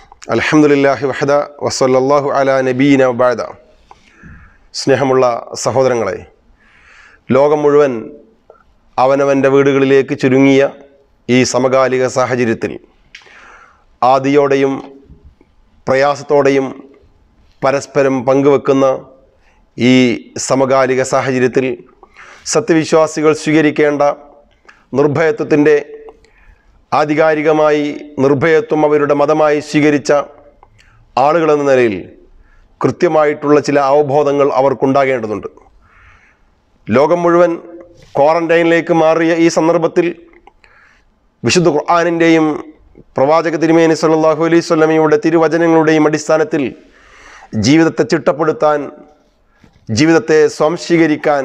അലഹമുല്ലാഹി വഹദ വസല്ലാഹു അല നബീന ബാദ സ്നേഹമുള്ള സഹോദരങ്ങളെ ലോകം മുഴുവൻ അവനവൻ്റെ വീടുകളിലേക്ക് ചുരുങ്ങിയ ഈ സമകാലിക സാഹചര്യത്തിൽ ആദിയോടെയും പ്രയാസത്തോടെയും പരസ്പരം പങ്കുവെക്കുന്ന ഈ സമകാലിക സാഹചര്യത്തിൽ സത്യവിശ്വാസികൾ സ്വീകരിക്കേണ്ട നിർഭയത്വത്തിൻ്റെ ആധികാരികമായി നിർഭയത്വം അവരുടെ മതമായി സ്വീകരിച്ച ആളുകളെന്ന നിലയിൽ കൃത്യമായിട്ടുള്ള ചില അവബോധങ്ങൾ അവർക്കുണ്ടാകേണ്ടതുണ്ട് ലോകം മുഴുവൻ ക്വാറന്റൈനിലേക്ക് മാറിയ ഈ സന്ദർഭത്തിൽ വിശുദ്ധ ഖുർആാനിൻ്റെയും പ്രവാചക തിരുമേനി സല്ലല്ലാഹു അലൈഹി സ്വലമയുടെ തിരുവചനങ്ങളുടെയും അടിസ്ഥാനത്തിൽ ജീവിതത്തെ ചിട്ടപ്പെടുത്താൻ ജീവിതത്തെ സ്വാംശീകരിക്കാൻ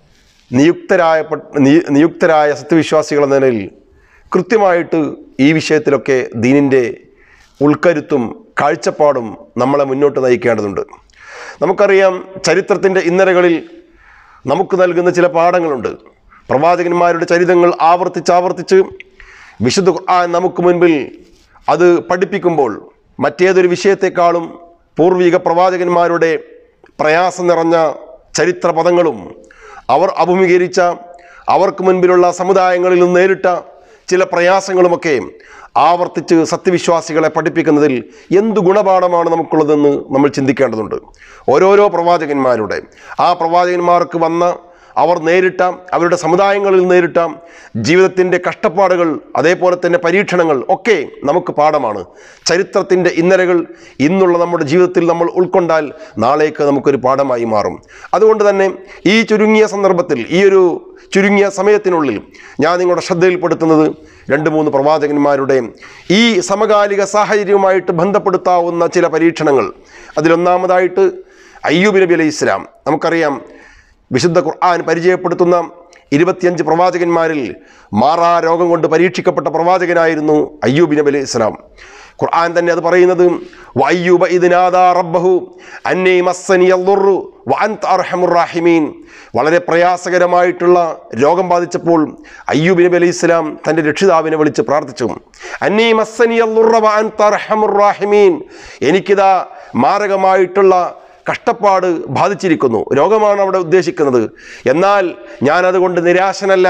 നിയുക്തരായ നി- നിയുക്തരായ സത്യവിശ്വാസികൾ എന്ന നിലയിൽ കൃത്യമായിട്ട് ഈ വിഷയത്തിലൊക്കെ ദീനിൻ്റെ ഉൾക്കരുത്തും കാഴ്ചപ്പാടും നമ്മളെ മുന്നോട്ട് നയിക്കേണ്ടതുണ്ട് നമുക്കറിയാം ചരിത്രത്തിൻ്റെ ഇന്നലകളിൽ നമുക്ക് നൽകുന്ന ചില പാഠങ്ങളുണ്ട് പ്രവാചകന്മാരുടെ ചരിതങ്ങൾ ആവർത്തിച്ച് ആവർത്തിച്ച് വിശുദ്ധ ഖുർആൻ നമുക്ക് മുൻപിൽ അത് പഠിപ്പിക്കുമ്പോൾ മറ്റേതൊരു വിഷയത്തെക്കാളും പൂർവിക പ്രവാചകന്മാരുടെ പ്രയാസം നിറഞ്ഞ ചരിത്ര പദങ്ങളും അവർ അഭിമുഖീകരിച്ച അവർക്ക് മുൻപിലുള്ള സമുദായങ്ങളിൽ നിന്ന് നേരിട്ട ചില പ്രയാസങ്ങളുമൊക്കെ ആവർത്തിച്ച് സത്യവിശ്വാസികളെ പഠിപ്പിക്കുന്നതിൽ എന്ത് ഗുണപാഠമാണ് നമുക്കുള്ളതെന്ന് നമ്മൾ ചിന്തിക്കേണ്ടതുണ്ട് ഓരോരോ പ്രവാചകന്മാരുടെ ആ പ്രവാചകന്മാർക്ക് വന്ന അവർ നേരിട്ട അവരുടെ സമുദായങ്ങളിൽ നേരിട്ട ജീവിതത്തിൻ്റെ കഷ്ടപ്പാടുകൾ അതേപോലെ തന്നെ പരീക്ഷണങ്ങൾ ഒക്കെ നമുക്ക് പാഠമാണ് ചരിത്രത്തിൻ്റെ ഇന്നലകൾ ഇന്നുള്ള നമ്മുടെ ജീവിതത്തിൽ നമ്മൾ ഉൾക്കൊണ്ടാൽ നാളേക്ക് നമുക്കൊരു പാഠമായി മാറും അതുകൊണ്ട് തന്നെ ഈ ചുരുങ്ങിയ സന്ദർഭത്തിൽ ഈ ഒരു ചുരുങ്ങിയ സമയത്തിനുള്ളിൽ ഞാൻ നിങ്ങളുടെ ശ്രദ്ധയിൽപ്പെടുത്തുന്നത് രണ്ട് മൂന്ന് പ്രവാചകന്മാരുടെ ഈ സമകാലിക സാഹചര്യവുമായിട്ട് ബന്ധപ്പെടുത്താവുന്ന ചില പരീക്ഷണങ്ങൾ അതിലൊന്നാമതായിട്ട് അയ്യൂബ് നബി അലൈഹി ഇസ്ലാം നമുക്കറിയാം വിശുദ്ധ ഖുർആൻ പരിചയപ്പെടുത്തുന്ന ഇരുപത്തിയഞ്ച് പ്രവാചകന്മാരിൽ മാറാ രോഗം കൊണ്ട് പരീക്ഷിക്കപ്പെട്ട പ്രവാചകനായിരുന്നു അയ്യൂബ് നബി അലൈഹി ഇസ്ലാം ഖുർആൻ തന്നെ അത് പറയുന്നത് വയ്യൂബ ഇതിനാദാ റബ്ബഹു അന്നീ മസ്സനിയദ്ദുർറു വഅൻത അർഹമുർ റാഹിമീൻ വളരെ പ്രയാസകരമായിട്ടുള്ള രോഗം ബാധിച്ചപ്പോൾ അയ്യൂബ് നബി അലൈഹി ഇസ്ലാം തൻ്റെ രക്ഷിതാവിനെ വിളിച്ച് പ്രാർത്ഥിച്ചു അന്നീ മസ്സനിയദ്ദുർറ വഅൻത അർഹമുർ റാഹിമീൻ എനിക്കിതാ മാരകമായിട്ടുള്ള കഷ്ടപ്പാട് ബാധിച്ചിരിക്കുന്നു രോഗമാണ് അവിടെ ഉദ്ദേശിക്കുന്നത് എന്നാൽ ഞാൻ അതുകൊണ്ട് നിരാശനല്ല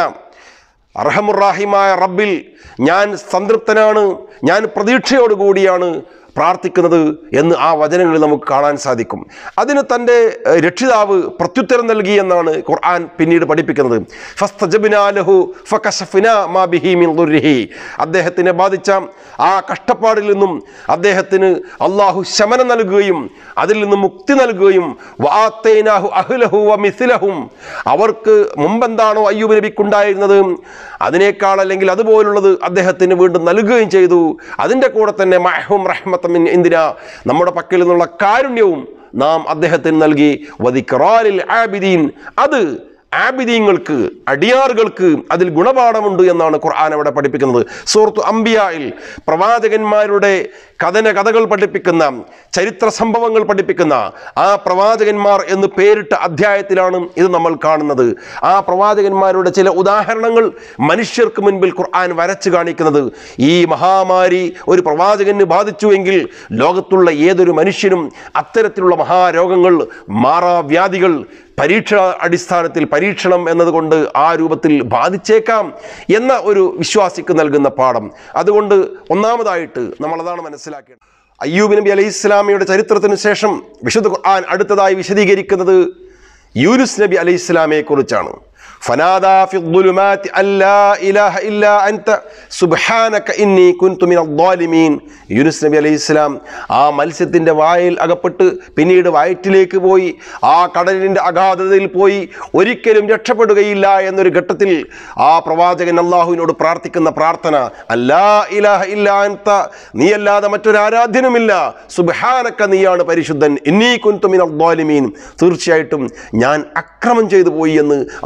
അർഹമുറാഹിമായ റബ്ബിൽ ഞാൻ സംതൃപ്തനാണ് ഞാൻ പ്രതീക്ഷയോടുകൂടിയാണ് പ്രാർത്ഥിക്കുന്നത് എന്ന് ആ വചനങ്ങളിൽ നമുക്ക് കാണാൻ സാധിക്കും അതിന് തൻ്റെ ഏഹ്, രക്ഷിതാവ് പ്രത്യുത്തരം നൽകി എന്നാണ് ഖുർആൻ പിന്നീട് പഠിപ്പിക്കുന്നത് ഫസ്തജബ്നാ ലഹു ഫകശഫ്നാ മാ ബിഹി മിൻ ദുർരിഹി അദ്ദേഹത്തിനെ ബാധിച്ച ആ കഷ്ടപ്പാടിൽ നിന്നും അദ്ദേഹത്തിന് അള്ളാഹു ശമനം നൽകുകയും അതിൽ നിന്ന് മുക്തി നൽകുകയും വാത്തേനാഹു അഹ്ലഹു വ മിഥിലഹും അവർക്ക് മുമ്പെന്താണോ അയ്യൂബ് നബിക്കുണ്ടായിരുന്നത് അതിനേക്കാൾ അല്ലെങ്കിൽ അതുപോലുള്ളത് അദ്ദേഹത്തിന് വീണ്ടും നൽകുകയും ചെയ്തു അതിൻ്റെ കൂടെ തന്നെ മഹും റഹ്മത്തമിൻ എന്തിനാ നമ്മുടെ പക്കൽ നിന്നുള്ള കാരുണ്യവും നാം അദ്ദേഹത്തിന് നൽകി വദിക്റാലിൽ ആബിദീൻ അത് ആബിദീങ്ങൾക്ക് അടിയാറുകൾക്ക് അതിൽ ഗുണപാഠമുണ്ട് എന്നാണ് ഖുർആൻ അവിടെ പഠിപ്പിക്കുന്നത് സൂറത്തു അംബിയായിൽ പ്രവാചകന്മാരുടെ കഥന കഥകൾ പഠിപ്പിക്കുന്ന ചരിത്ര സംഭവങ്ങൾ പഠിപ്പിക്കുന്ന ആ പ്രവാചകന്മാർ എന്ന് പേരിട്ട അധ്യായത്തിലാണ് ഇത് നമ്മൾ കാണുന്നത് ആ പ്രവാചകന്മാരുടെ ചില ഉദാഹരണങ്ങൾ മനുഷ്യർക്ക് മുൻപിൽ ഖുർആൻ വരച്ചു കാണിക്കുന്നത് ഈ മഹാമാരി ഒരു പ്രവാചകന് ബാധിച്ചുവെങ്കിൽ ലോകത്തുള്ള ഏതൊരു മനുഷ്യനും അത്തരത്തിലുള്ള മഹാരോഗങ്ങൾ മാറാവ്യാധികൾ പരീക്ഷ അടിസ്ഥാനത്തിൽ പരീക്ഷണം എന്നതുകൊണ്ട് ആ രൂപത്തിൽ ബാധിച്ചേക്കാം എന്ന ഒരു വിശ്വാസിക്ക് നൽകുന്ന പാഠം അതുകൊണ്ട് ഒന്നാമതായിട്ട് നമ്മൾ അതാണ് മനസ്സിലാക്കേണ്ടത് അയ്യൂബ് നബി അലൈഹി ഇസ്ലാമിയുടെ ചരിത്രത്തിന് ശേഷം വിശുദ്ധ ഖുർആൻ അടുത്തതായി വിശദീകരിക്കുന്നത് യൂനുസ് നബി അലൈഹി ഇസ്ലാമയെ കുറിച്ചാണ് فنادى في الظلمات أن لا إله إلا أنت سبحانك إني كنت من الظالمين യൂനുസ് നബി അലൈഹി ഇസ്ലാം ആ മത്സ്യത്തിൻ്റെ വായിൽ അകപ്പെട്ട് പിന്നീട് വയറ്റിലേക്ക് പോയി ആ കടലിൻ്റെ അഗാധതയിൽ പോയി ഒരിക്കലും രക്ഷപ്പെടുകയില്ല എന്നൊരു ഘട്ടത്തിൽ ആ പ്രവാചകൻ അള്ളാഹുവിനോട് പ്രാർത്ഥിക്കുന്ന പ്രാർത്ഥന അല്ലാ ഇലാഹ ഇല്ലാ അൻത നീയല്ലാതെ മറ്റൊരു ആരാധ്യനുമില്ല സുബ്ഹാനക്ക നീയാണ് പരിശുദ്ധൻ ഇന്നീ കുന്തുമിൻ അദ്വാലിമീൻ തീർച്ചയായിട്ടും ഞാൻ അക്രമം ചെയ്തു പോയി എന്ന് അള്ളാഹുവിനോട്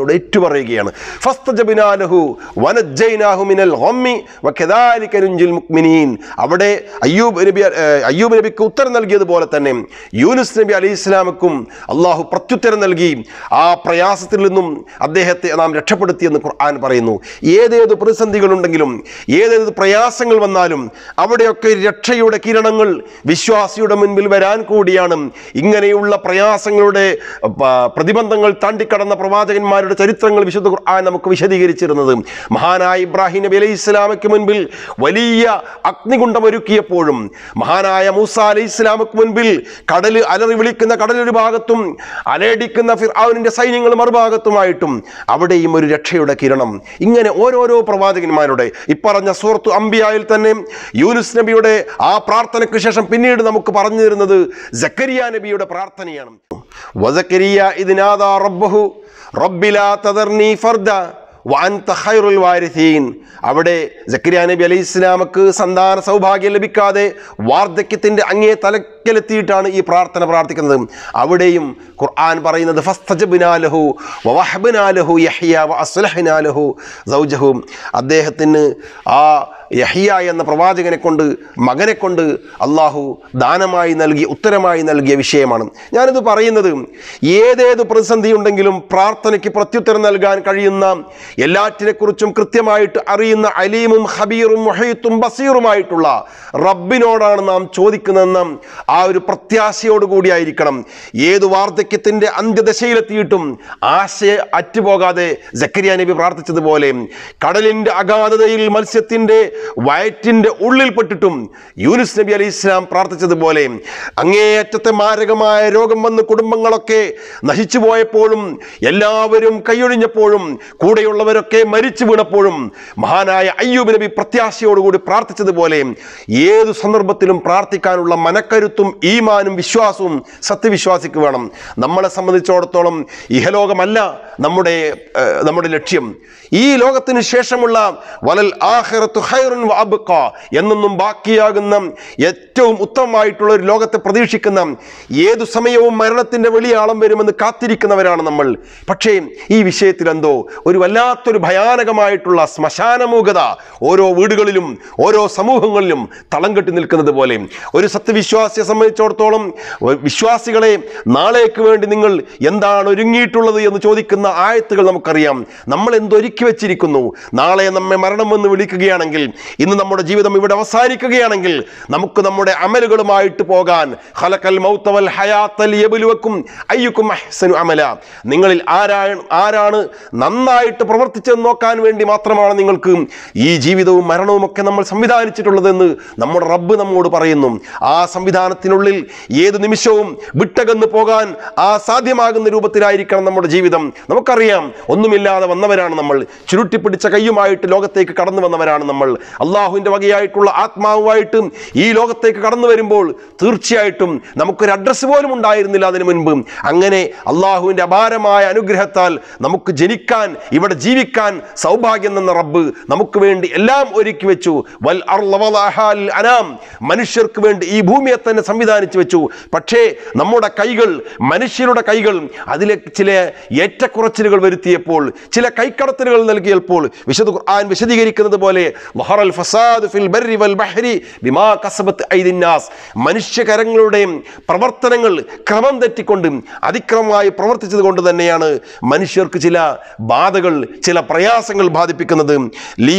അള്ളാഹുവിനോട് ഏറ്റുപറയുകയാണ് ഫസ്തജബ്നാലഹു വനജ്ജൈനാഹു മിനൽ ഗമ്മി വകദാലിക നുൻജിൽ മുഅ്മിനീൻ അവിടെ അയ്യൂബ് നബി ഏഹ്, അയ്യൂബ് നബിക്ക് ഉത്തരം നൽകിയതുപോലെ തന്നെ യൂനുസ് നബി അലൈഹി ഇസ്ലാമക്കും അള്ളാഹു പ്രത്യുത്തരം നൽകി ആ പ്രയാസത്തിൽ നിന്നും അദ്ദേഹത്തെ നാം രക്ഷപ്പെടുത്തിയെന്ന് ഖുർആൻ പറയുന്നു ഏതേത് പ്രതിസന്ധികളുണ്ടെങ്കിലും ഏതേത് പ്രയാസങ്ങൾ വന്നാലും അവിടെയൊക്കെ രക്ഷയുടെ കിരണങ്ങൾ വിശ്വാസിയുടെ മുൻപിൽ വരാൻ കൂടിയാണ് ഇങ്ങനെയുള്ള പ്രയാസങ്ങളുടെ പ- പ്രതിബന്ധങ്ങൾ താണ്ടിക്കടന്ന പ്രവാചകന്മാരുടെ ചരിത്രങ്ങൾ വിശുദ്ധ ഖുർആൻ നമുക്ക് വിശദീകരിച്ചിരുന്നത് മഹാനായ ഇബ്രാഹിം നബി അലൈഹി ഇസ്ലാമയ്ക്ക് മുൻപിൽ വലിയ അഗ്നികുണ്ഡം ഒരുക്കിയപ്പോഴും മഹാനായ മൂസ അലൈഹി ഇസ്ലാമക്ക് മുൻപിൽ കടൽ അലറി വിളിക്കുന്ന കടലൊരു ഭാഗത്തും അലയടിക്കുന്ന ഫിർആവിന്റെ സൈന്യങ്ങൾ മറുഭാഗത്തുമായിട്ടും അവിടെയും ഒരു രക്ഷയുടെ കിരണം ഇങ്ങനെ ഓരോരോ പ്രവാചകന്മാരുടെ ഇപ്പറഞ്ഞ സൂറത്തു അംബിയായിൽ തന്നെ യൂനുസ് നബിയുടെ ആ പ്രാർത്ഥനയ്ക്ക് ശേഷം പിന്നീട് നമുക്ക് പറഞ്ഞു തരുന്നത് ജക്കരിയ നബിയുടെ പ്രാർത്ഥനയാണ് വസക്കരിയ ഇതിനാദാ റബ്ബഹു റബ്ബിലാ തദർനി ഫർദ വഅൻത ഖൈറുൽ വാരിസീൻ അവിടെ സക്കരിയ നബി അലൈഹി ഇസ്ലാമക്ക് സന്താന സൗഭാഗ്യം ലഭിക്കാതെ വാർദ്ധക്യത്തിന്റെ അങ്ങേ തലക്കലെത്തിയിട്ടാണ് ഈ പ്രാർത്ഥന പ്രാർത്ഥിക്കുന്നത് അവിടെയും ഖുർആൻ പറയുന്നത് ഫസ്തജബ്നാലഹു വവഹബ്നാലഹു യഹ്യ വഅസ്ലഹ്നാലഹു സൗജഹു അദ്ദേഹത്തിന് ആ യഹിയ എന്ന പ്രവാചകനെ കൊണ്ട് മകനെ കൊണ്ട് അള്ളാഹു ദാനമായി നൽകി ഉത്തരമായി നൽകിയ വിഷയമാണ് ഞാനിത് പറയുന്നത് ഏതേത് പ്രതിസന്ധി ഉണ്ടെങ്കിലും പ്രാർത്ഥനയ്ക്ക് പ്രത്യുത്തരം നൽകാൻ കഴിയുന്ന എല്ലാറ്റിനെക്കുറിച്ചും കൃത്യമായിട്ട് അറിയുന്ന അലീമും ഹബീറും മൊഹീത്തും ബസീറുമായിട്ടുള്ള റബ്ബിനോടാണ് നാം ചോദിക്കുന്നതെന്ന ആ ഒരു പ്രത്യാശയോടുകൂടിയായിരിക്കണം ഏത് വാർദ്ധക്യത്തിൻ്റെ അന്ത്യദശയിലെത്തിയിട്ടും ആശയ അറ്റുപോകാതെ ജക്കരിയ നബി പ്രാർത്ഥിച്ചതുപോലെ കടലിൻ്റെ അഗാധതയിൽ മത്സ്യത്തിൻ്റെ വയറ്റിൻ്റെ ഉള്ളിൽപ്പെട്ടിട്ടും യൂനുസ് നബി അലൈഹി ഇസ്ലാം പ്രാർത്ഥിച്ചതുപോലെ അങ്ങേയറ്റത്തെ മാരകമായ രോഗം വന്ന് കുടുംബങ്ങളൊക്കെ നശിച്ചു പോയപ്പോഴും എല്ലാവരും കൈയൊഴിഞ്ഞപ്പോഴും കൂടെയുള്ളവരൊക്കെ മരിച്ചു വീണപ്പോഴും മഹാനായ അയ്യൂബ് നബി പ്രത്യാശയോടുകൂടി പ്രാർത്ഥിച്ചതുപോലെ ഏതു സന്ദർഭത്തിലും പ്രാർത്ഥിക്കാനുള്ള മനക്കരുത്തും ഈമാനും വിശ്വാസവും സത്യവിശ്വാസിക്ക് വേണം നമ്മളെ സംബന്ധിച്ചിടത്തോളം ഇഹലോകമല്ല നമ്മുടെ ഏഹ്, നമ്മുടെ ലക്ഷ്യം ഈ ലോകത്തിന് ശേഷമുള്ള വലൽ ആഖിറത്തു ഖൈറുൻ വ അബ്ഖ എന്നൊന്നും ബാക്കിയാകുന്ന ഏറ്റവും ഉത്തമമായിട്ടുള്ള ഒരു ലോകത്തെ പ്രതീക്ഷിക്കുന്ന ഏതു സമയവും മരണത്തിന്റെ വെളിയാളം വരുമെന്ന് കാത്തിരിക്കുന്നവരാണ് നമ്മൾ പക്ഷേ ഈ വിഷയത്തിൽ എന്തോ ഒരു വല്ലാത്തൊരു ഭയാനകമായിട്ടുള്ള ശ്മശാനമൂകത ഓരോ വീടുകളിലും ഓരോ സമൂഹങ്ങളിലും തളം കെട്ടി നിൽക്കുന്നത് പോലെ ഒരു സത്യവിശ്വാസിയെ സംബന്ധിച്ചിടത്തോളം ഒ- വിശ്വാസികളെ നാളേക്ക് വേണ്ടി നിങ്ങൾ എന്താണ് ഒരുങ്ങിയിട്ടുള്ളത് എന്ന് ചോദിക്കുന്ന ആയത്തുകൾ നമുക്കറിയാം നമ്മൾ എന്തൊരുക്കി വെച്ചിരിക്കുന്നു നാളെ നമ്മെ മരണം എന്ന് വിളിക്കുകയാണെങ്കിൽ ഇന്ന് നമ്മുടെ ജീവിതം ഇവിടെ അവസാനിക്കുകയാണെങ്കിൽ നമുക്ക് നമ്മുടെ അമലുകളുമായിട്ട് പോകാൻ ഖലഖൽ മൗത വൽ ഹയാത്ത ലിയബ്ലുവക്കും അയ്യുക്കും അഹ്സനു അമല നിങ്ങളിൽ ആരാണ് ആരാണ് നന്നായിട്ട് പ്രവർത്തിച്ചെന്ന് നോക്കാൻ വേണ്ടി മാത്രമാണ് നിങ്ങൾക്ക് ഈ ജീവിതവും മരണവും ഒക്കെ നമ്മൾ സംവിധാനിച്ചിട്ടുള്ളതെന്ന് നമ്മുടെ റബ്ബ് നമ്മോട് പറയുന്നു ആ സംവിധാനത്തിനുള്ളിൽ ഏത് നിമിഷവും വിട്ടകന്ന് പോകാൻ ആ സാധ്യമാകുന്ന രൂപത്തിലായിരിക്കണം നമ്മുടെ ജീവിതം നമുക്കറിയാം ഒന്നുമില്ലാതെ വന്നവരാണ് നമ്മൾ ചുരുട്ടിപ്പിടിച്ച കൈയുമായിട്ട് ലോകത്തേക്ക് കടന്നു വന്നവരാണ് നമ്മൾ അള്ളാഹുവിൻ്റെ വകയായിട്ടുള്ള ആത്മാവുമായിട്ട് ഈ ലോകത്തേക്ക് കടന്നു വരുമ്പോൾ തീർച്ചയായിട്ടും നമുക്കൊരു അഡ്രസ്സ് പോലും ഉണ്ടായിരുന്നില്ല അതിനു മുൻപ് അങ്ങനെ അള്ളാഹുവിൻ്റെ അപാരമായ അനുഗ്രഹത്താൽ നമുക്ക് ജനിക്കാൻ ഇവിടെ ജീവിക്കാൻ സൗഭാഗ്യം എന്ന റബ്ബ് നമുക്ക് വേണ്ടി എല്ലാം ഒരുക്കി വെച്ചു വൽ അർള വളഅഹാ ലിൽ അനാം മനുഷ്യർക്ക് വേണ്ടി ഈ ഭൂമിയെ തന്നെ സംവിധാനിച്ചു വെച്ചു പക്ഷേ നമ്മുടെ കൈകൾ മനുഷ്യരുടെ കൈകൾ അതിലെ ചില ഏറ്റക്കുറച്ചിലുകൾ വരുത്തിയപ്പോൾ ചില കൈക്കടത്തലുകൾ നൽകിയപ്പോൾ വിശുദ്ധ ഖുർആൻ വിശദീകരിക്കുന്നത് പോലെ വഹറൽ ഫസാദ് ഫിൽ ബർരി വൽ ബഹ്രി ബിമാ കസബത്ത് ഐദിന്നാസ് മനുഷ്യകരങ്ങളുടെയും പ്രവർത്തനങ്ങൾ ക്രമം തെറ്റിക്കൊണ്ട് അതിക്രമമായി പ്രവർത്തിച്ചത് കൊണ്ട് തന്നെയാണ് മനുഷ്യർക്ക് ചില ബാധകൾ ചില പ്രയാസങ്ങൾ ബാധിപ്പിക്കുന്നത് ലീ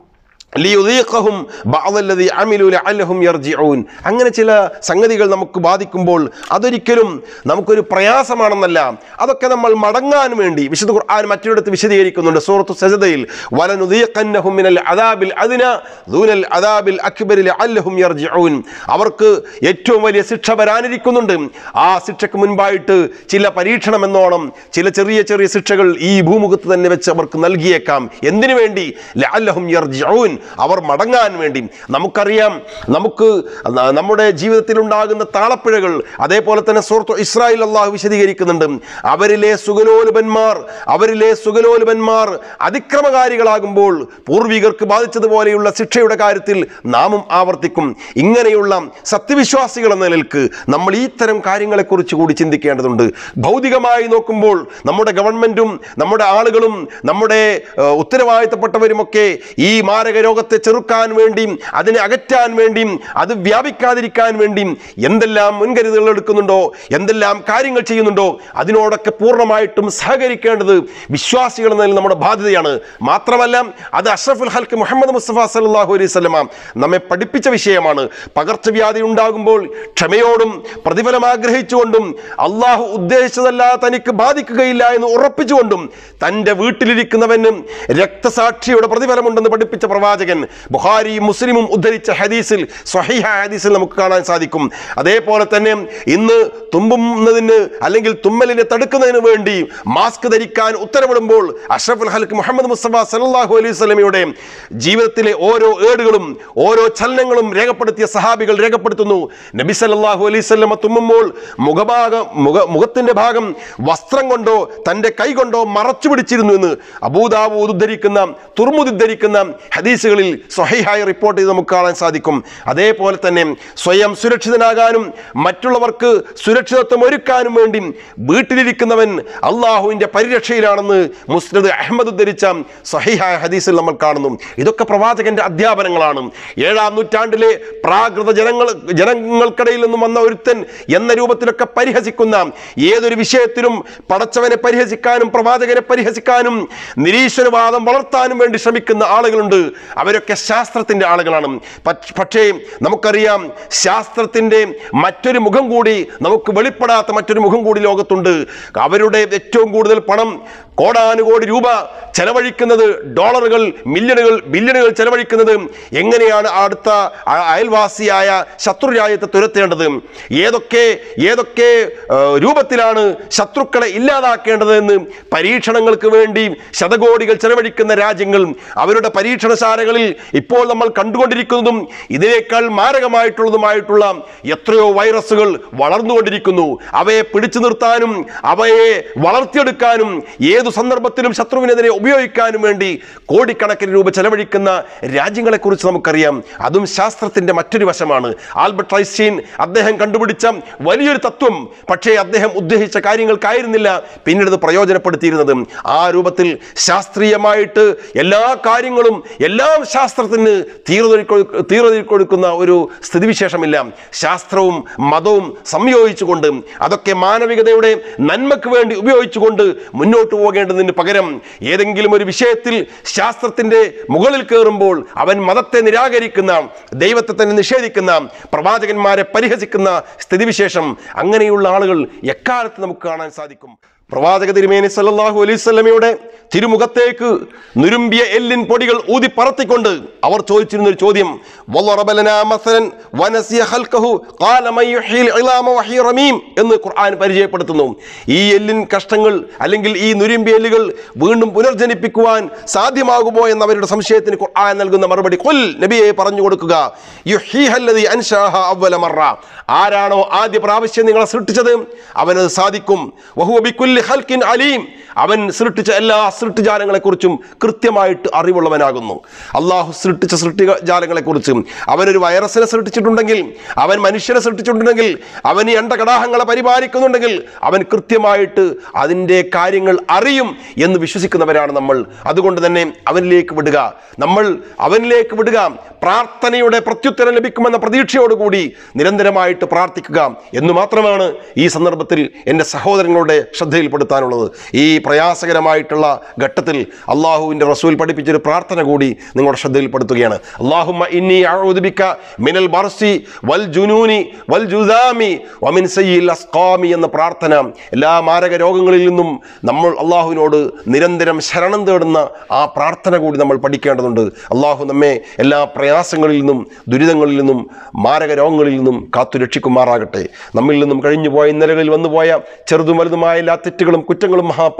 ലിയുദീഖഹും ബഅദല്ലദി അമിലു ലഅല്ലഹും യർജിഊൻ അങ്ങനെ ചില സംഗതികൾ നമുക്ക് ബാധിക്കുമ്പോൾ അതൊരിക്കലും നമുക്കൊരു പ്രയാസമാണെന്നല്ല അതൊക്കെ നമ്മൾ മടങ്ങാൻ വേണ്ടി വിശുദ്ധ ഖുർആൻ മറ്റൊരിടത്ത് വിശദീകരിക്കുന്നുണ്ട് സൂറത്തു സജദയിൽ വലനുദീഖന്നഹും മിനൽ അദാബിൽ അദ്ന ദൂനൽ അദാബിൽ അക്ബരി ലഅല്ലഹും യർജിഊൻ അവർക്ക് ഏറ്റവും വലിയ ശിക്ഷ വരാനിരിക്കുന്നുണ്ട് ആ ശിക്ഷയ്ക്ക് മുൻപായിട്ട് ചില പരീക്ഷണം എന്നോണം ചില ചെറിയ ചെറിയ ശിക്ഷകൾ ഈ ഭൂമുഖത്ത് തന്നെ വെച്ച് അവർക്ക് നൽകിയേക്കാം എന്തിനു വേണ്ടി ലഅല്ലഹും യർജിഊൻ അവർ മടങ്ങാൻ വേണ്ടി നമുക്കറിയാം നമുക്ക് ന- നമ്മുടെ ജീവിതത്തിൽ ഉണ്ടാകുന്ന താളപ്പിഴകൾ അതേപോലെ തന്നെ സുഹൃത്തു ഇസ്രായേൽ അള്ളാഹു വിശദീകരിക്കുന്നുണ്ട് അവരിലെ സുഗലോലുപന്മാർ അവരിലെ സുഗലോലുപന്മാർ അതിക്രമകാരികളാകുമ്പോൾ പൂർവികർക്ക് ബാധിച്ചതുപോലെയുള്ള ശിക്ഷയുടെ കാര്യത്തിൽ നാമും ആവർത്തിക്കും ഇങ്ങനെയുള്ള സത്യവിശ്വാസികൾ എന്ന നിലക്ക് നമ്മൾ ഈ തരം കാര്യങ്ങളെക്കുറിച്ച് കൂടി ചിന്തിക്കേണ്ടതുണ്ട് ഭൗതികമായി നോക്കുമ്പോൾ നമ്മുടെ ഗവൺമെന്റും നമ്മുടെ ആളുകളും നമ്മുടെ ഏഹ്, ഉത്തരവാദിത്തപ്പെട്ടവരുമൊക്കെ ഈ മാരക രോഗത്തെ ചെറുക്കാൻ വേണ്ടിയും അതിനെ അകറ്റാൻ വേണ്ടിയും അത് വ്യാപിക്കാതിരിക്കാൻ വേണ്ടിയും എന്തെല്ലാം മുൻകരുതലുകൾ എടുക്കുന്നുണ്ടോ എന്തെല്ലാം കാര്യങ്ങൾ ചെയ്യുന്നുണ്ടോ അതിനോടൊക്കെ പൂർണ്ണമായിട്ടും സഹകരിക്കേണ്ടത് വിശ്വാസികൾ എന്നതിൽ നമ്മുടെ ബാധ്യതയാണ് മാത്രമല്ല അത് അഷ്റഫുൽ ഹൽക്ക് മുഹമ്മദ് മുസ്തഫ സല്ലാഹു അലൈഹി സ്വലമ നമ്മെ പഠിപ്പിച്ച വിഷയമാണ് പകർച്ചവ്യാധി ഉണ്ടാകുമ്പോൾ ക്ഷമയോടും പ്രതിഫലം ആഗ്രഹിച്ചുകൊണ്ടും അള്ളാഹു ഉദ്ദേശിച്ചതല്ലാതെ തനിക്ക് ബാധിക്കുകയില്ല എന്ന് ഉറപ്പിച്ചുകൊണ്ടും തൻ്റെ വീട്ടിലിരിക്കുന്നവനും രക്തസാക്ഷിയുടെ പ്രതിഫലമുണ്ടെന്ന് പഠിപ്പിച്ച പ്രവാചകൻ ബുഹാരിയും മുസ്ലിമും ഉദ്ധരിച്ച ഹദീസിൽ സ്വഹീഹ ഹദീസിൽ നമുക്ക് കാണാൻ സാധിക്കും അതേപോലെ തന്നെ ഇന്ന് തുമ്പുന്നതിന് അല്ലെങ്കിൽ തുമ്മലിനെ തടുക്കുന്നതിന് വേണ്ടി മാസ്ക് ധരിക്കാൻ ഉത്തരവിടുമ്പോൾ അഷ്റഫുൽ ഹൽക്ക് മുഹമ്മദ് മുസ്തഫ സല്ലല്ലാഹു അലൈഹി സ്വലമയുടെ ജീവിതത്തിലെ ഓരോ ഏടുകളും ഓരോ ചലനങ്ങളും രേഖപ്പെടുത്തിയ സഹാബികൾ രേഖപ്പെടുത്തുന്നു നബി സല്ലല്ലാഹു അലൈഹി സ്വലമ തുമ്മുമ്പോൾ മുഖഭാഗം മുഖ മുഖത്തിന്റെ ഭാഗം വസ്ത്രം കൊണ്ടോ തന്റെ കൈ കൊണ്ടോ മറച്ചു പിടിച്ചിരുന്നു എന്ന് അബൂദാബൂദ് ഉദ്ധരിക്കുന്ന തുർമുദ് ഉദ്ധരിക്കുന്ന ഹദീസുകളിൽ സ്വഹൈഹായി റിപ്പോർട്ട് ചെയ്ത് നമുക്ക് കാണാൻ സാധിക്കും അതേപോലെ തന്നെ സ്വയം സുരക്ഷിതനാകാനും മറ്റുള്ളവർക്ക് സുരക്ഷിതത്വം ഒരുക്കാനും വേണ്ടി വീട്ടിലിരിക്കുന്നവൻ അള്ളാഹുവിന്റെ പരിരക്ഷയിലാണെന്ന് മുസ്ലിദ് അഹമ്മദ് ഉദ്ധരിച്ച സ്വഹൈഹായ ഹദീസിൽ നമ്മൾ കാണുന്നു ഇതൊക്കെ പ്രവാചകന്റെ അധ്യാപനങ്ങളാണ് ഏഴാം നൂറ്റാണ്ടിലെ പ്രാകൃത ജനങ്ങൾ ജനങ്ങൾക്കിടയിൽ നിന്നും വന്ന ഒരുത്തൻ എന്ന രൂപത്തിലൊക്കെ പരിഹസിക്കുന്ന ഏതൊരു വിഷയത്തിലും പടച്ചവനെ പരിഹസിക്കാനും പ്രവാചകനെ പരിഹസിക്കാനും നിരീശ്വരവാദം വളർത്താനും വേണ്ടി ശ്രമിക്കുന്ന ആളുകളുണ്ട് അവരൊക്കെ ശാസ്ത്രത്തിന്റെ ആളുകളാണ് പ- പക്ഷേ നമുക്കറിയാം ശാസ്ത്രത്തിന്റെ മറ്റൊരു മുഖം കൂടി നമുക്ക് വെളിപ്പെടാത്ത മറ്റൊരു മുഖം കൂടി ലോകത്തുണ്ട് അവരുടെ ഏറ്റവും കൂടുതൽ പണം കോടാനുകോടി രൂപ ചെലവഴിക്കുന്നത് ഡോളറുകൾ മില്യണുകൾ ബില്യണുകൾ ചെലവഴിക്കുന്നത് എങ്ങനെയാണ് അടുത്ത അ- അയൽവാസിയായ ശത്രു രാജ്യത്തെ തുരത്തേണ്ടത് ഏതൊക്കെ ഏതൊക്കെ ആ, രൂപത്തിലാണ് ശത്രുക്കളെ ഇല്ലാതാക്കേണ്ടത് എന്ന് പരീക്ഷണങ്ങൾക്ക് വേണ്ടി ശതകോടികൾ ചെലവഴിക്കുന്ന രാജ്യങ്ങൾ അവരുടെ പരീക്ഷണശാലകളിൽ ഇപ്പോൾ നമ്മൾ കണ്ടുകൊണ്ടിരിക്കുന്നതും ഇതിനേക്കാൾ മാരകമായിട്ടുള്ളതുമായിട്ടുള്ള എത്രയോ വൈറസുകൾ വളർന്നുകൊണ്ടിരിക്കുന്നു അവയെ പിടിച്ചു നിർത്താനും അവയെ വളർത്തിയെടുക്കാനും ഏതു സന്ദർഭത്തിലും ശത്രുവിനെതിരെ ഉപയോഗിക്കാനും വേണ്ടി കോടിക്കണക്കിന് രൂപ ചെലവഴിക്കുന്ന രാജ്യങ്ങളെക്കുറിച്ച് നമുക്കറിയാം അതും ശാസ്ത്രത്തിന്റെ മറ്റൊരു വശമാണ് ആൽബർട്ട് ഐൻസ്റ്റീൻ അദ്ദേഹം കണ്ടുപിടിച്ച വലിയൊരു തത്വം പക്ഷേ അദ്ദേഹം ഉദ്ദേശിച്ച കാര്യങ്ങൾക്കായിരുന്നില്ല പിന്നീട് അത് പ്രയോജനപ്പെടുത്തിയിരുന്നത് ആ രൂപത്തിൽ ശാസ്ത്രീയമായിട്ട് എല്ലാ കാര്യങ്ങളും എല്ലാം ശാസ്ത്രത്തിന് തീർന്നൊഴുക്കൊ- തീർന്നൊഴുക്കൊടുക്കുന്ന ഒരു സ്ഥിതിവിശേഷമില്ല ശാസ്ത്രവും മതവും സംയോജിച്ചുകൊണ്ട് അതൊക്കെ മാനവികതയുടെ നന്മയ്ക്ക് വേണ്ടി ഉപയോഗിച്ചുകൊണ്ട് മുന്നോട്ട് പോകേണ്ടതിന് പകരം ഏതെങ്കിലും ഒരു വിഷയത്തിൽ ശാസ്ത്രത്തിന്റെ മുകളിൽ കയറുമ്പോൾ അവൻ മതത്തെ നിരാകരിക്കുന്ന ദൈവത്തെ തന്നെ നിഷേധിക്കുന്ന പ്രവാചകന്മാരെ പരിഹസിക്കുന്ന സ്ഥിതിവിശേഷം അങ്ങനെയുള്ള ആളുകൾ എക്കാലത്ത് നമുക്ക് കാണാൻ സാധിക്കും പ്രവാചക തിരുമേനി സല്ലല്ലാഹു അലൈഹി സ്വലമയുടെ തിരുമുഖത്തേക്ക് നുരുമ്പിയ എല്ലിൻ പൊടികൾ ഊതി പറത്തിക്കൊണ്ട് അവർ ചോദിച്ചിരുന്ന ഒരു ചോദ്യം "വളറബ ലനാ മസലൻ വനസിയ ഖൽഖഹു ഖാല മൻ യുഹ്യിൽ ഇളാമ വഹിയ റമീം" എന്ന് ഖുർആൻ പരിചയപ്പെടുത്തുന്നു ഈ എല്ലിൻ കഷ്ടങ്ങൾ അല്ലെങ്കിൽ ഈ നുരുമ്പിയ എല്ലുകൾ വീണ്ടും പുനർജനിപ്പിക്കുവാൻ സാധ്യമാകുമോ എന്ന അവരുടെ സംശയത്തിന് ഖുർആൻ നൽകുന്ന മറുപടി കൊൽ നബിയെ പറഞ്ഞു കൊടുക്കുക യുഹീഹല്ലദീ അൻശാഹ അവ്വല മറ ആരാണോ ആദ്യ പ്രാവശ്യം നിങ്ങളെ സൃഷ്ടിച്ചത് അവനത് സാധിക്കും വഹുവ ബിക്കുല്ലി ഖൽഖിൻ അലീം അവൻ സൃഷ്ടിച്ച എല്ലാ സൃഷ്ടിജാലങ്ങളെക്കുറിച്ചും കൃത്യമായിട്ട് അറിവുള്ളവനാകുന്നു അള്ളാഹു സൃഷ്ടിച്ച സൃഷ്ടിജാലങ്ങളെക്കുറിച്ചും അവനൊരു വൈറസിനെ സൃഷ്ടിച്ചിട്ടുണ്ടെങ്കിൽ അവൻ മനുഷ്യനെ സൃഷ്ടിച്ചിട്ടുണ്ടെങ്കിൽ അവൻ ഈ അണ്ടകടാഹങ്ങളെ പരിപാലിക്കുന്നുണ്ടെങ്കിൽ അവൻ കൃത്യമായിട്ട് അതിൻ്റെ കാര്യങ്ങൾ അറിയും എന്ന് വിശ്വസിക്കുന്നവരാണ് നമ്മൾ അതുകൊണ്ട് തന്നെ അവനിലേക്ക് വിടുക നമ്മൾ അവനിലേക്ക് വിടുക പ്രാർത്ഥനയുടെ പ്രത്യുത്തരം ലഭിക്കുമെന്ന പ്രതീക്ഷയോടുകൂടി നിരന്തരമായിട്ട് പ്രാർത്ഥിക്കുക എന്ന് മാത്രമാണ് ഈ സന്ദർഭത്തിൽ എൻ്റെ സഹോദരങ്ങളുടെ ശ്രദ്ധയിൽപ്പെടുത്താനുള്ളത് ഈ പ്രയാസകരമായിട്ടുള്ള ഘട്ടത്തിൽ അള്ളാഹുവിൻ്റെ റസൂൽ പഠിപ്പിച്ചൊരു പ്രാർത്ഥന കൂടി നിങ്ങളുടെ ശ്രദ്ധയിൽപ്പെടുത്തുകയാണ് അള്ളാഹുമ്മ ഇന്നി അഊദുബിക മിനൽ ബർസി വൽ ജുനൂനി വൽ ജുദാമി വമിൻ സയ്യിൽ അസ്കാമി എന്ന പ്രാർത്ഥന എല്ലാ മാരക രോഗങ്ങളിൽ നിന്നും നമ്മൾ അള്ളാഹുവിനോട് നിരന്തരം ശരണം തേടുന്ന ആ പ്രാർത്ഥന കൂടി നമ്മൾ പഠിക്കേണ്ടതുണ്ട് അള്ളാഹു നമ്മെ എല്ലാ പ്രയാസങ്ങളിൽ നിന്നും ദുരിതങ്ങളിൽ നിന്നും മാരക രോഗങ്ങളിൽ നിന്നും കാത്തു രക്ഷിക്കുമാറാകട്ടെ നമ്മിൽ നിന്നും കഴിഞ്ഞു പോയ ഇന്നലകളിൽ വന്നുപോയ ചെറുതും വലുതുമായ എല്ലാ തെറ്റുകളും കുറ്റങ്ങളും മഹാപാപ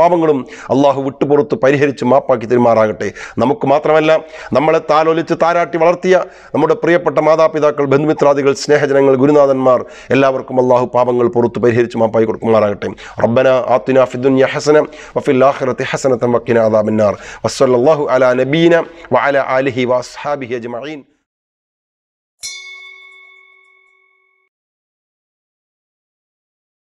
പാപങ്ങളും അള്ളാഹു വിട്ടുപുറത്ത് പരിഹരിച്ച് മാപ്പാക്കി തെരുമാറാകട്ടെ നമുക്ക് മാത്രമല്ല നമ്മളെ താലോലിച്ച് താരാട്ടി വളർത്തിയ നമ്മുടെ പ്രിയപ്പെട്ട മാതാപിതാക്കൾ ബന്ധുമിത്രാദികൾ സ്നേഹജനങ്ങൾ ഗുരുനാഥന്മാർ എല്ലാവർക്കും അള്ളാഹു പാപങ്ങൾ പുറത്ത് പരിഹരിച്ച് മാപ്പായി കൊടുക്കുമാറാകട്ടെ റബ്ബന ആത്തിന ഫിദ്ദുനിയ ഹസന വഫിൽ ആഖിറതി ഹസനതൻ വഖിന അദാബന്നാർ വസ്സല്ലല്ലാഹു അലാ നബീന വഅലാ ആലിഹി വഅസ്ഹാബിഹി അജ്മഈൻ